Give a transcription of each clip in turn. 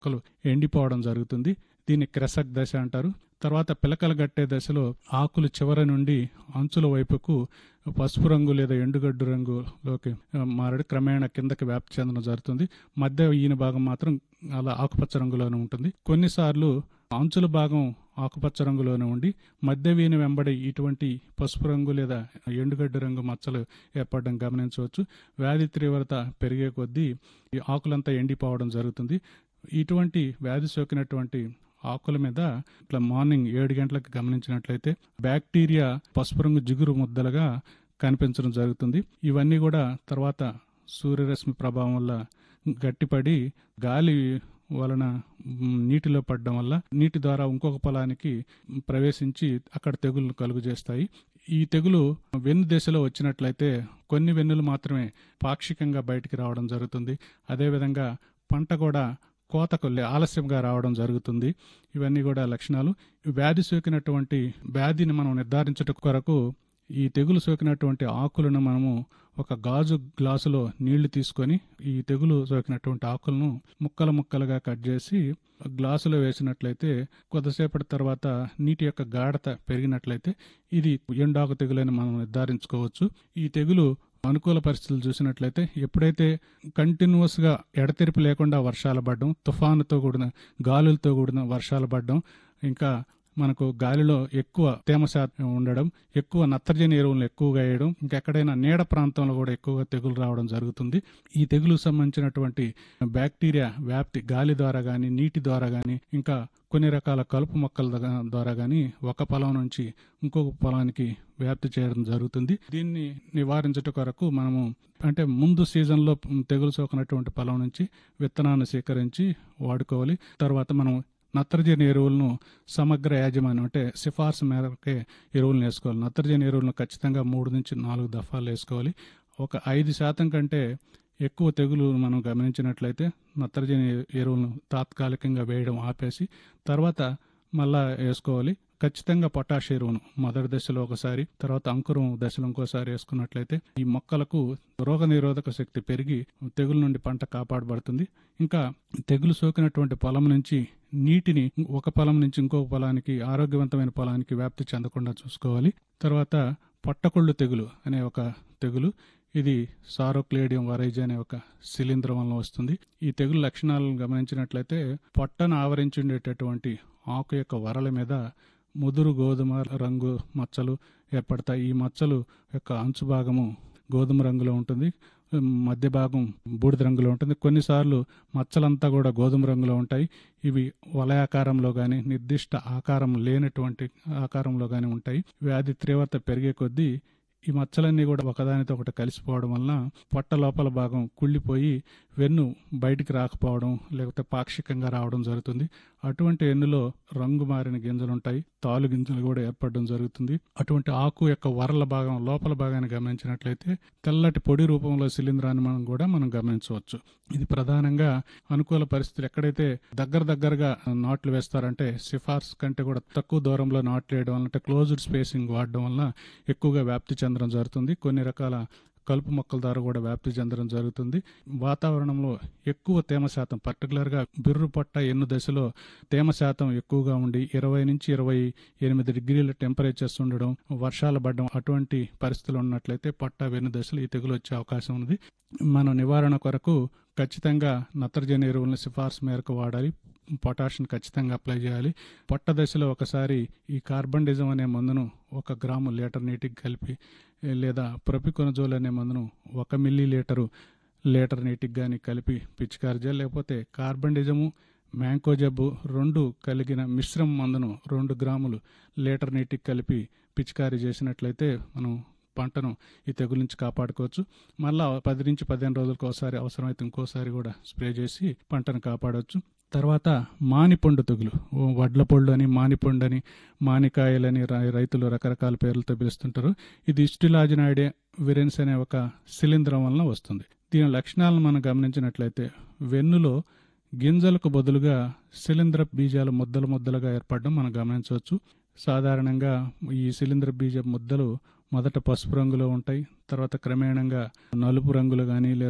మొక్కలు ఎండిపోవడం జరుగుతుంది దీన్ని క్రెసక్ దశ అంటారు తర్వాత పిలకలు గట్టే దశలో ఆకులు చివర నుండి అంచుల వైపుకు పసుపు రంగు లేదా ఎండుగడ్డు రంగులోకి ఆ, మారడి క్రమేణా కిందకి వ్యాప్తి చెందడం జరుగుతుంది మధ్య ఈయన భాగం మాత్రం అలా ఆకుపచ్చ రంగులోనే ఉంటుంది కొన్నిసార్లు అంచుల భాగం ఆకుపచ్చ రంగులోనే ఉండి మధ్య వీణ వెంబడి ఇటువంటి పసుపు రంగు లేదా ఎండుగడ్డు రంగు మచ్చలు ఏర్పడడం గమనించవచ్చు వ్యాధి తీవ్రత పెరిగే కొద్దీ ఈ ఆకులంతా ఎండిపోవడం జరుగుతుంది ఇటువంటి వ్యాధి సోకినటువంటి ఆకుల మీద ఇట్లా మార్నింగ్ ఏడు గంటలకు గమనించినట్లయితే బ్యాక్టీరియా పసుపు రంగు జిగురు ముద్దలుగా కనిపించడం జరుగుతుంది ఇవన్నీ కూడా తర్వాత సూర్యరశ్మి ప్రభావం వల్ల గట్టిపడి గాలి వలన మ్, నీటిలో పడడం వల్ల నీటి ద్వారా ఇంకొక పొలానికి ప్రవేశించి అక్కడ తెగులు కలుగు చేస్తాయి ఈ తెగులు వెన్ను దశలో వచ్చినట్లయితే కొన్ని వెన్నులు మాత్రమే పాక్షికంగా బయటికి రావడం జరుగుతుంది అదేవిధంగా పంట కూడా కోతకు లే- ఆలస్యంగా రావడం జరుగుతుంది ఇవన్నీ కూడా లక్షణాలు వ్యాధి సోకినటువంటి వ్యాధిని మనం నిర్ధారించట కొరకు ఈ తెగులు సోకినటువంటి ఆకులను మనము ఒక గాజు గ్లాసులో నీళ్లు తీసుకొని ఈ తెగులు సోకినటువంటి ఆకులను ముక్కలు ముక్కలుగా కట్ చేసి గ్లాసులో వేసినట్లయితే కొద్దిసేపటి తర్వాత నీటి యొక్క గాఢత పెరిగినట్లయితే ఇది ఎండాకు తెగులని మనం నిర్ధారించుకోవచ్చు ఈ తెగులు అనుకూల పరిస్థితులు చూసినట్లయితే ఎప్పుడైతే కంటిన్యూస్ గా ఎడతెరిపి లేకుండా వర్షాలు పడడం తుఫానుతో కూడిన గాలులతో కూడిన వర్షాలు పడడం ఇంకా మనకు గాలిలో ఎక్కువ తేమ శాతం ఉండడం ఎక్కువ నత్రజని ఎరువులను ఎక్కువగా వేయడం ఇంకెక్కడైనా నీడ ప్రాంతంలో కూడా ఎక్కువగా తెగులు రావడం జరుగుతుంది ఈ తెగులుకు సంబంధించినటువంటి బ్యాక్టీరియా వ్యాప్తి గాలి ద్వారా గాని నీటి ద్వారా గాని ఇంకా కొన్ని రకాల కలుపు మొక్కల దగ- ద్వారా గాని ఒక పొలం నుంచి ఇంకొక పొలానికి వ్యాప్తి చేయడం జరుగుతుంది దీన్ని నివారించట కొరకు మనము అంటే ముందు సీజన్లో తెగులు సోకినటువంటి పొలం నుంచి విత్తనాన్ని సేకరించి వాడుకోవాలి తర్వాత మనం నత్రజని ఎరువులను సమగ్ర యాజమాన్యం అంటే సిఫార్సు మేరకే ఎరువులను వేసుకోవాలి నత్రజని ఎరువులను ఖచ్చితంగా మూడు నుంచి నాలుగు దఫాలు వేసుకోవాలి ఒక ఐదు శాతం కంటే ఎక్కువ తెగులు మనం గమనించినట్లయితే నత్రజని ఎరువులను తాత్కాలికంగా వేయడం ఆపేసి తర్వాత మళ్ళా వేసుకోవాలి ఖచ్చితంగా పొటాష్ ఎరువును మొదటి దశలో ఒకసారి తర్వాత అంకురం దశలో ఇంకోసారి వేసుకున్నట్లయితే ఈ మొక్కలకు రోగ నిరోధక శక్తి పెరిగి తెగులు నుండి పంట కాపాడబడుతుంది ఇంకా తెగులు సోకినటువంటి పొలం నుంచి నీటిని ఒక పొలం నుంచి ఇంకొక పొలానికి ఆరోగ్యవంతమైన పొలానికి వ్యాప్తి చెందకుండా చూసుకోవాలి తర్వాత పొట్టకొళ్ళు తెగులు అనే ఒక తెగులు ఇది సారోక్లేడియం వరైజ్ అనే ఒక శిలీంధ్రం వలన వస్తుంది ఈ తెగులు లక్షణాలను గమనించినట్లయితే పొట్టను ఆవరించి ఉండేటటువంటి ఆకు యొక్క వరల మీద ముదురు గోధుమ రంగు మచ్చలు ఏర్పడతాయి ఈ మచ్చలు యొక్క అంచు భాగము గోధుమ రంగులో ఉంటుంది మధ్య భాగం బూడిద రంగులో ఉంటుంది కొన్నిసార్లు మచ్చలంతా కూడా గోధుమ రంగులో ఉంటాయి ఇవి వలయాకారంలో కానీ నిర్దిష్ట ఆకారం లేనటువంటి ఆకారంలో కానీ ఉంటాయి వ్యాధి తీవ్రత పెరిగే కొద్దీ ఈ మచ్చలన్నీ కూడా ఒకదానితో ఒకటి కలిసిపోవడం వలన పొట్ట లోపల భాగం కుళ్ళిపోయి వెన్ను బయటికి రాకపోవడం లేకపోతే పాక్షికంగా రావడం జరుగుతుంది అటువంటి ఎన్నులో రంగు మారిన గింజలు ఉంటాయి తాలు గింజలు కూడా ఏర్పడడం జరుగుతుంది అటువంటి ఆకు యొక్క వరల భాగం లోపల భాగాన్ని గమనించినట్లయితే తెల్లటి పొడి రూపంలో శిలీంధ్రాన్ని మనం కూడా మనం గమనించవచ్చు ఇది ప్రధానంగా అనుకూల పరిస్థితులు ఎక్కడైతే దగ్గర దగ్గరగా నాట్లు వేస్తారంటే సిఫార్సు కంటే కూడా తక్కువ దూరంలో నాట్లు వేయడం వల్ల అంటే క్లోజ్డ్ స్పేసింగ్ వాడడం వల్ల ఎక్కువగా వ్యాప్తి చెందడం జరుగుతుంది కొన్ని రకాల కలుపు మొక్కల ద్వారా కూడా వ్యాప్తి చెందడం జరుగుతుంది వాతావరణంలో ఎక్కువ తేమ శాతం పర్టికులర్గా బిర్రు పట్ట ఎన్ను దశలో తేమ శాతం ఎక్కువగా ఉండి ఇరవై నుంచి ఇరవై ఎనిమిది డిగ్రీల టెంపరేచర్స్ ఉండడం వర్షాలు పడడం అటువంటి పరిస్థితులు ఉన్నట్లయితే పట్ట వెన్ను దశలో ఈ తెగులు వచ్చే అవకాశం ఉంది మన నివారణ కొరకు ఖచ్చితంగా నత్రజని ఎరువులను సిఫార్సు మేరకు వాడాలి పొటాషియం ఖచ్చితంగా అప్లై చేయాలి పొట్ట దశలో ఒకసారి ఈ కార్బన్ డిజం అనే మందును ఒక గ్రాము లీటర్ నీటికి కలిపి లేదా ప్రొపికొనజోల్ అనే మందును ఒక మిల్లీ లీటరు లీటర్ నీటికి కానీ కలిపి పిచికారి చేయాలి లేకపోతే కార్బన్ డిజము మ్యాంకో జబ్బు రెండు కలిగిన మిశ్రమ మందును రెండు గ్రాములు లీటర్ నీటికి కలిపి పిచికారీ చేసినట్లయితే మనం పంటను ఈ తెగుల నుంచి కాపాడుకోవచ్చు మళ్ళా పది నుంచి పదిహేను రోజులకు ఒకసారి అవసరమైతే ఇంకోసారి కూడా స్ప్రే చేసి పంటను కాపాడవచ్చు తర్వాత మానిపండు తెగులు ఓ వడ్ల పొళ్ళు అని మానిపండు అని మానికాయలని రై- రైతులు రకరకాల పేర్లతో పిలుస్తుంటారు ఇది ఇస్టిలాజినాయిడే విరెన్స్ అనే ఒక శిలీంధ్రం వలన వస్తుంది దీని లక్షణాలను మనం గమనించినట్లయితే వెన్నులో గింజలకు బదులుగా శిలీంధ్ర బీజాలు ముద్దలు ముద్దలుగా ఏర్పడడం మనం గమనించవచ్చు సాధారణంగా ఈ శిలీంధ్ర బీజ ముద్దలు మొదట పసుపు రంగులో ఉంటాయి తర్వాత క్రమేణంగా నలుపు రంగులో కానీ లేదా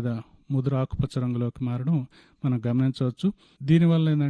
ముదురు ఆకుపచ్చ రంగులోకి మారడం మనం గమనించవచ్చు దీనివల్ల ఏంటంటే